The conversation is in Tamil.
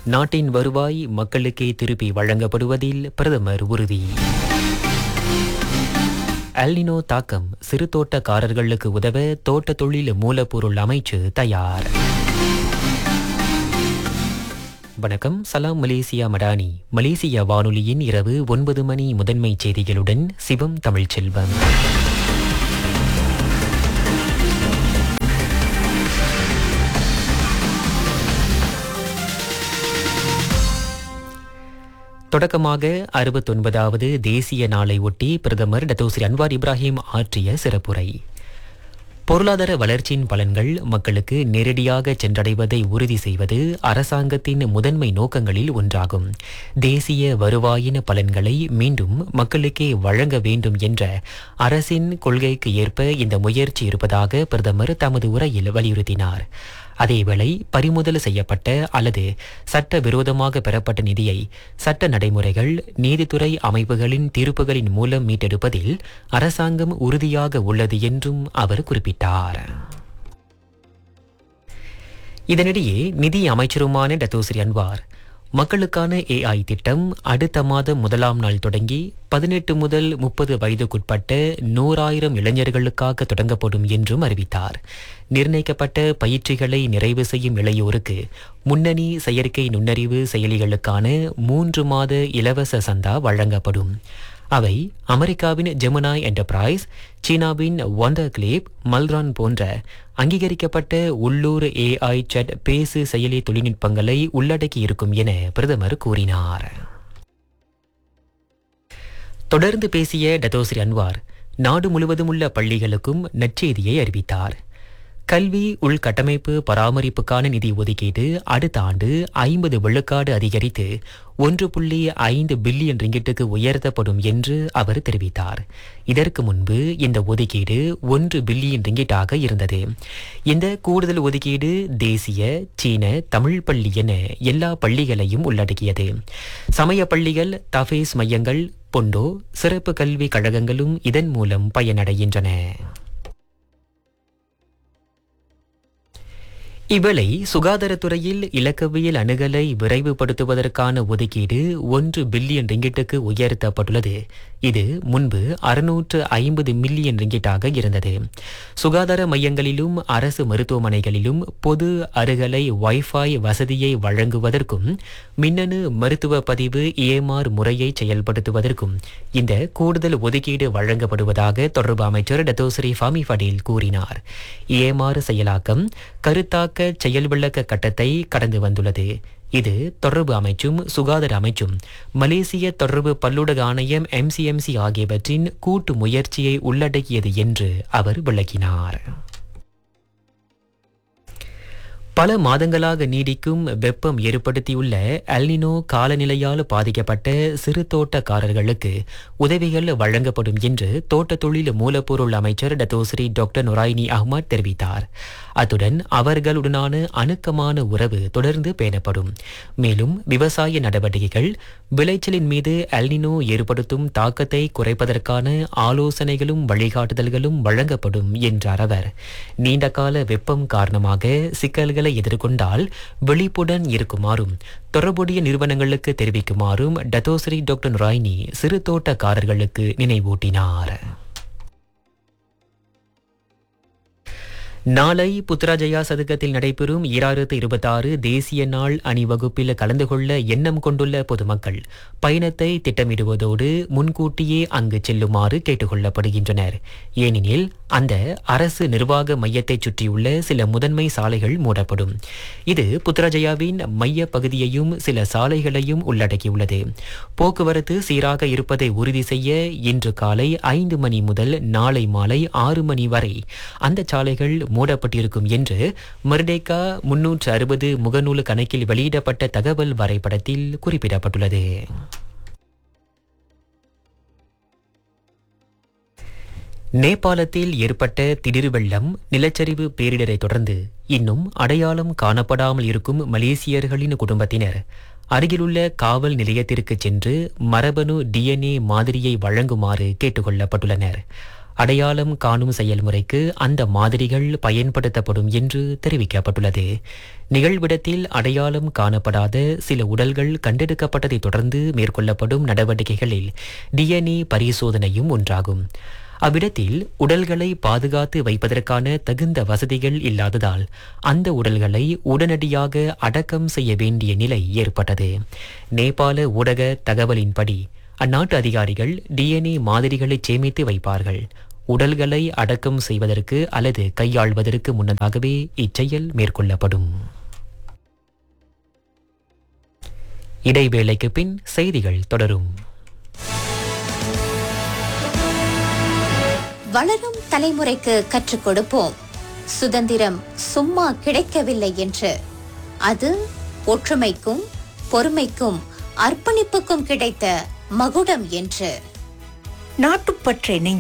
நாட்டின் வருவாய் மக்களுக்கே திருப்பி வழங்கப்படுவதில் பிரதமர் உறுதி அல்னினோ தாக்கம் சிறு தோட்டக்காரர்களுக்கு உதவ தோட்ட தொழில் மூலப்பொருள் அமைச்சு தயார் வணக்கம் சலாம் மலேசியா மடானி மலேசியா வானொலியின் இரவு ஒன்பது மணி முதன்மை செய்திகளுடன் சிவம் தமிழ்ச்செல்வம் தொடக்கமாக அறுபத்தொன்பதாவது தேசிய நாளை ஒட்டி பிரதமர் டத்தோஸ்ரீ அன்வார் இப்ராஹிம் ஆற்றிய சிறப்புரை பொருளாதார வளர்ச்சியின் பலன்கள் மக்களுக்கு நேரடியாக சென்றடைவதை உறுதி செய்வது அரசாங்கத்தின் முதன்மை நோக்கங்களில் ஒன்றாகும் தேசிய வருவாயின் பலன்களை மீண்டும் மக்களுக்கே வழங்க வேண்டும் என்ற அரசின் கொள்கைக்கு ஏற்ப இந்த முயற்சி இருப்பதாக பிரதமர் தமது உரையில் வலியுறுத்தினார் அதேவேளை பறிமுதல் செய்யப்பட்ட அல்லது சட்ட விரோதமாக பெறப்பட்ட நிதியை சட்ட நடைமுறைகள் நீதித்துறை அமைப்புகளின் தீர்ப்புகளின் மூலம் மீட்டெடுப்பதில் அரசாங்கம் உறுதியாக உள்ளது என்றும் அவர் குறிப்பிட்டார் இதனிடையே நிதி அமைச்சருமான டத்தோஸ்ரீ அன்வார் மக்களுக்கான ஏஐ திட்டம் அடுத்த மாதம் முதலாம் நாள் தொடங்கி பதினெட்டு முதல் முப்பது வயதுக்குட்பட்ட நூறாயிரம் இளைஞர்களுக்காக தொடங்கப்படும் என்றும் அறிவித்தார் நிர்ணயிக்கப்பட்ட பயிற்சிகளை நிறைவு செய்யும் இளையோருக்கு முன்னணி செயற்கை நுண்ணறிவு செயலிகளுக்கான மூன்று மாத இலவச சந்தா வழங்கப்படும் அவை அமெரிக்காவின் ஜெமனாய் என்டர்பிரைஸ் சீனாவின் ஒண்டர் கிளேப் மல்ரான் போன்ற அங்கீகரிக்கப்பட்ட உள்ளூர் ஏஐ சட் பேசு செயலி தொழில்நுட்பங்களை உள்ளடக்கி இருக்கும் என பிரதமர் கூறினார் தொடர்ந்து பேசிய டத்தோஸ்ரீ அன்வார் நாடு முழுவதும் உள்ள பள்ளிகளுக்கும் நற்செய்தியை அறிவித்தார் கல்வி உள்கட்டமைப்பு பராமரிப்புக்கான நிதி ஒதுக்கீடு அடுத்த ஆண்டு ஐம்பது விழுக்காடு அதிகரித்து ஒன்று புள்ளி ஐந்து பில்லியன் ரிங்கிட்டுக்கு உயர்த்தப்படும் என்று அவர் தெரிவித்தார் இதற்கு முன்பு இந்த ஒதுக்கீடு ஒன்று பில்லியன் ரிங்கிட்டாக இருந்தது இந்த கூடுதல் ஒதுக்கீடு தேசிய சீன தமிழ் பள்ளி என எல்லா பள்ளிகளையும் உள்ளடக்கியது சமய பள்ளிகள் தஃபேஸ் மையங்கள் பொண்டோ சிறப்பு கல்வி கழகங்களும் இதன் மூலம் பயனடைகின்றன இவ்வேளை சுகாதாரத்துறையில் இலக்கவியல் அணுகலை விரைவுபடுத்துவதற்கான ஒதுக்கீடு ஒன்று பில்லியன் ரிங்கிட்டுக்கு உயர்த்தப்பட்டுள்ளது இது முன்பு அறுநூற்று ஐம்பது மில்லியன் ரிங்கிட்டாக இருந்தது சுகாதார மையங்களிலும் அரசு மருத்துவமனைகளிலும் பொது அருகலை வைஃபை வசதியை வழங்குவதற்கும் மின்னணு மருத்துவ பதிவு ஏமார் முறையை செயல்படுத்துவதற்கும் இந்த கூடுதல் ஒதுக்கீடு வழங்கப்படுவதாக தொடர்பு அமைச்சர் டத்தோஸ்ரீ ஃபாமி ஃபடீல் கூறினார் ஏமாறு செயலாக்கம் கருத்தாக்க செயல் விளக்க கட்டத்தை கடந்து வந்துள்ளது இது தொடர்பு அமைச்சும் சுகாதார அமைச்சும் மலேசிய தொடர்பு பல்லுடக ஆணையம் எம்சிஎம்சி ஆகியவற்றின் கூட்டு முயற்சியை உள்ளடக்கியது என்று அவர் விளக்கினார் பல மாதங்களாக நீடிக்கும் வெப்பம் ஏற்படுத்தியுள்ள அல்னினோ காலநிலையால் பாதிக்கப்பட்ட சிறு தோட்டக்காரர்களுக்கு உதவிகள் வழங்கப்படும் என்று தோட்ட தொழில் மூலப்பொருள் அமைச்சர் டத்தோஸ்ரீ டாக்டர் நொராயினி அஹ்மத் தெரிவித்தார் அத்துடன் அவர்களுடனான அணுக்கமான உறவு தொடர்ந்து பேணப்படும் மேலும் விவசாய நடவடிக்கைகள் விளைச்சலின் மீது அல்னினோ ஏற்படுத்தும் தாக்கத்தை குறைப்பதற்கான ஆலோசனைகளும் வழிகாட்டுதல்களும் வழங்கப்படும் என்றார் அவர் நீண்டகால வெப்பம் காரணமாக சிக்கல்கள் சவால்களை எதிர்கொண்டால் விழிப்புடன் இருக்குமாறும் தொடர்புடைய நிறுவனங்களுக்கு தெரிவிக்குமாறும் டத்தோஸ்ரீ டாக்டர் ராய்னி சிறு தோட்டக்காரர்களுக்கு நினைவூட்டினார் நாளை புத்ராஜயா சதுக்கத்தில் நடைபெறும் ஈராயிரத்து இருபத்தாறு தேசிய நாள் அணிவகுப்பில் கலந்து கொள்ள எண்ணம் கொண்டுள்ள பொதுமக்கள் பயணத்தை திட்டமிடுவதோடு முன்கூட்டியே அங்கு செல்லுமாறு கேட்டுக்கொள்ளப்படுகின்றனர் ஏனெனில் அந்த அரசு நிர்வாக மையத்தை சுற்றியுள்ள சில முதன்மை சாலைகள் மூடப்படும் இது புத்ராஜயாவின் மைய பகுதியையும் சில சாலைகளையும் உள்ளடக்கியுள்ளது போக்குவரத்து சீராக இருப்பதை உறுதி செய்ய இன்று காலை ஐந்து மணி முதல் நாளை மாலை ஆறு மணி வரை அந்த சாலைகள் மூடப்பட்டிருக்கும் என்று மர்டேக்கா முன்னூற்று அறுபது முகநூல் கணக்கில் வெளியிடப்பட்ட தகவல் வரைபடத்தில் குறிப்பிடப்பட்டுள்ளது நேபாளத்தில் ஏற்பட்ட திடீர் வெள்ளம் நிலச்சரிவு பேரிடரை தொடர்ந்து இன்னும் அடையாளம் காணப்படாமல் இருக்கும் மலேசியர்களின் குடும்பத்தினர் அருகிலுள்ள காவல் நிலையத்திற்கு சென்று மரபணு டிஎன்ஏ மாதிரியை வழங்குமாறு கேட்டுக்கொள்ளப்பட்டுள்ளனர் அடையாளம் காணும் செயல்முறைக்கு அந்த மாதிரிகள் பயன்படுத்தப்படும் என்று தெரிவிக்கப்பட்டுள்ளது நிகழ்விடத்தில் அடையாளம் காணப்படாத சில உடல்கள் கண்டெடுக்கப்பட்டதைத் தொடர்ந்து மேற்கொள்ளப்படும் நடவடிக்கைகளில் டிஎன்ஏ பரிசோதனையும் ஒன்றாகும் அவ்விடத்தில் உடல்களை பாதுகாத்து வைப்பதற்கான தகுந்த வசதிகள் இல்லாததால் அந்த உடல்களை உடனடியாக அடக்கம் செய்ய வேண்டிய நிலை ஏற்பட்டது நேபாள ஊடக தகவலின்படி அந்நாட்டு அதிகாரிகள் டிஎன்ஏ மாதிரிகளை சேமித்து வைப்பார்கள் உடல்களை அடக்கம் செய்வதற்கு அல்லது கையாள்வதற்கு முன்னதாகவே இச்செயல் மேற்கொள்ளப்படும் இடைவேளைக்கு பின் செய்திகள் தொடரும் வளரும் தலைமுறைக்கு கற்றுக் கொடுப்போம் சுதந்திரம் சும்மா கிடைக்கவில்லை என்று அது ஒற்றுமைக்கும் பொறுமைக்கும் அர்ப்பணிப்புக்கும் கிடைத்த மகுடம் என்று நாட்டுப்பற்றை நெஞ்ச